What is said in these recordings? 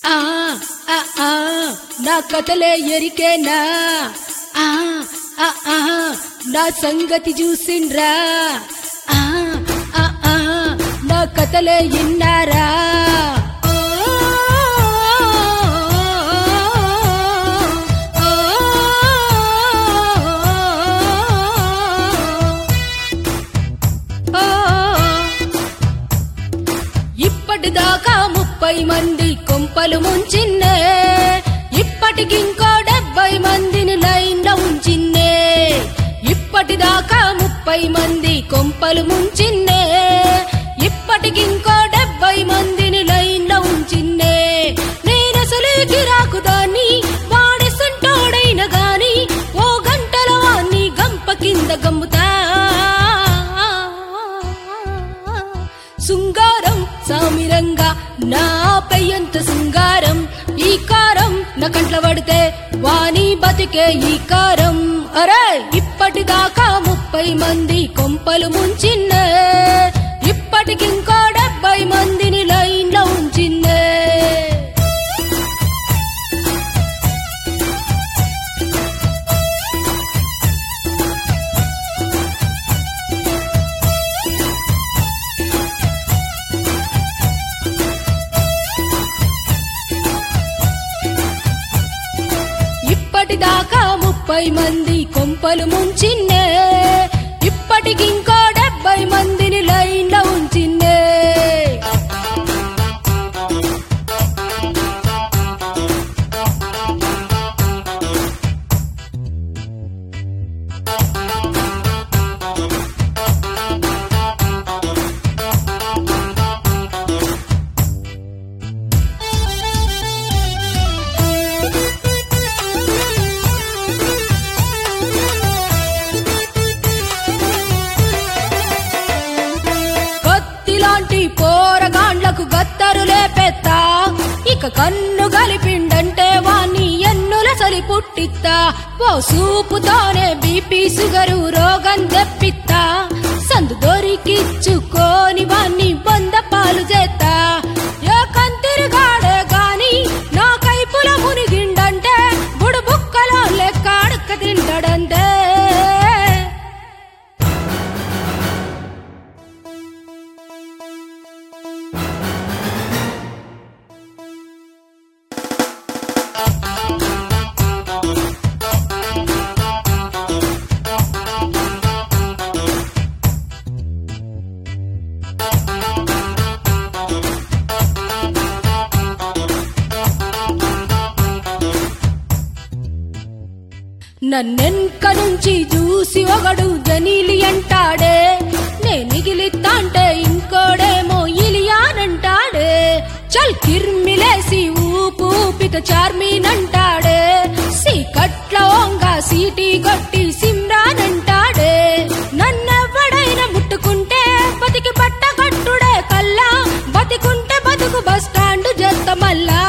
ఆ ఆ ఆ నా కథలే ఎరికేనా ఆ ఆ ఆ నా సంగతి చూసిండ్రా ఆ ఆ ఆ నా కథలే ఇన్నారా ఇప్పటిదాకా ముప్పై మంది కొంపలు ముంచిన్నే ఇప్పటికి ఇంకో డెబ్బై మందిని లైన్లో ఉంచిన్నే ఇప్పటిదాకా ముప్పై మంది కొంపలు ముంచిన్నే ఇప్పటికి ఇంకో డెబ్బై మందిని లైన్లో ఉంచిన్నే నేనసలే గిరాకు దాన్ని వాడెసంటోడైన గాని ఓ గంటల వాణ్ణి గంప కింద గమ్ముతా శృంగారం సామిరంగా నాపై ఎంత శృంగారం ఈ కారం నా కంట్ల పడితే వాణి బతికే ఈ కారం అరే ఇప్పటిదాకా ముప్పై మంది కొంపలు ముంచిన్నే ఇప్పటికి ఇంకో డెబ్బై మందిని లైన్లో ఉంచిన్నే ఇప్పటిదాకా ముప్పై మంది కొంపలు ముంచిన్నే ఇప్పటికి ఇంకో డెబ్బై మందిని లైన్లో ఉంచిన్నే కత్తిలాంటి పోరగాండ్లకు గత్తరు లేపెత్తా ఇక కన్ను గలిపిండంటే వాణ్ణి ఎన్నుల సలి పుట్టిత్తా ఓ సూపుతోనే బీపీ సుగరు రోగం తెప్పిత్తా సందు దొరికిచ్చుకోని వాణ్ణి వంద పాలు చేత్తా ఏ కంతిరిగాడే గాని నా కైపుల మునిగిండంటే బుడు బుక్కలో లెక్క అడక్క తింటాడంతే నన్నెన్క నుంచి చూసి ఒకడు జనీలి అంటాడే నే మిగిలిత్తాంటే ఇంకోడేమో ఇలియానంటాడే చల్ కిర్మిలేసి ఊపు ఊపిత చార్మీనంటాడే సీకట్ల ఓంగా సీటీ కొట్టి సిమ్రానంటాడే నన్నెవ్వడైనా ముట్టుకుంటే బతికి బట్ట కట్టుడే కల్లా బతికుంటే బతుకు బస్ స్టాండ్ జత్త మల్లా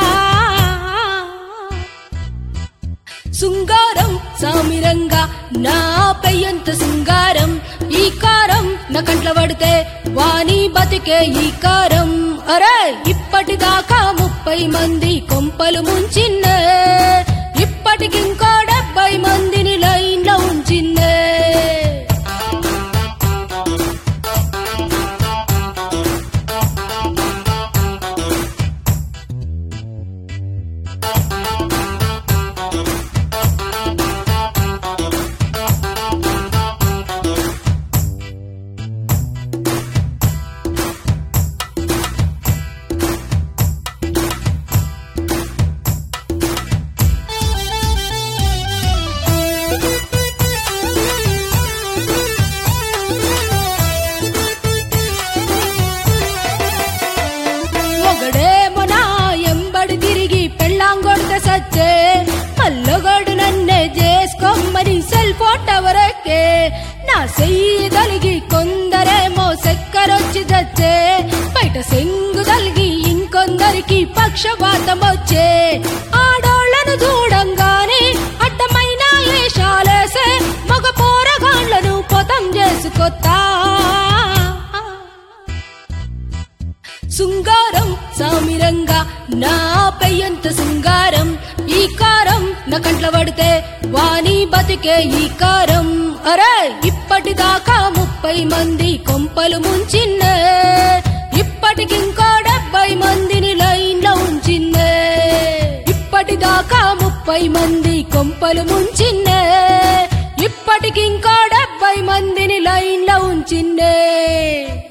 శృంగారం సామిరంగా నాపై ఎంత శృంగారం ఈ కారం నా కంట్ల పడితే వాణి బతికే ఈ కారం అరే ఇప్పటిదాకా ముప్పై మంది కొంపలు ముంచిన్నే ఇప్పటికి ఇంకో డెబ్బై మందిని లైన్లో ఉంచిన్నే ఒకడేమో నా ఎంబడి తిరిగి పెళ్ళాంగొడత సచ్చే మల్లొగడు నన్నే చేసుకోమని సెల్ ఫోన్ టవర్ ఎక్కే నా చెయ్యి తలిగి కొందరేమో చక్కరొచ్చి చచ్చే బయట సెంగు తలిగి ఇంకొందరికి పక్షపాతం వచ్చే ఆడోళ్లను చూడంగానే అడ్డమైన ఏషాలేసే మగ పోరగాళ్లను పొతం చేసుకొత్తా సుంగారం సామిరంగా నా పెయ్యంత సుంగారం ఈ కారం నా కంట్ల పడితే వాణి బతికే ఈ కారం అరే ఇప్పటిదాకా ముప్పై మంది కొంపలు ముంచిన్నే ఇప్పటికింకో డెబ్బై మందిని లైన్లో ఉంచిన్నే ఇప్పటిదాకా ముప్పై మంది కొంపలు ముంచిన్నే ఇప్పటికింకో డెబ్బై మందిని లైన్లో ఉంచిన్నే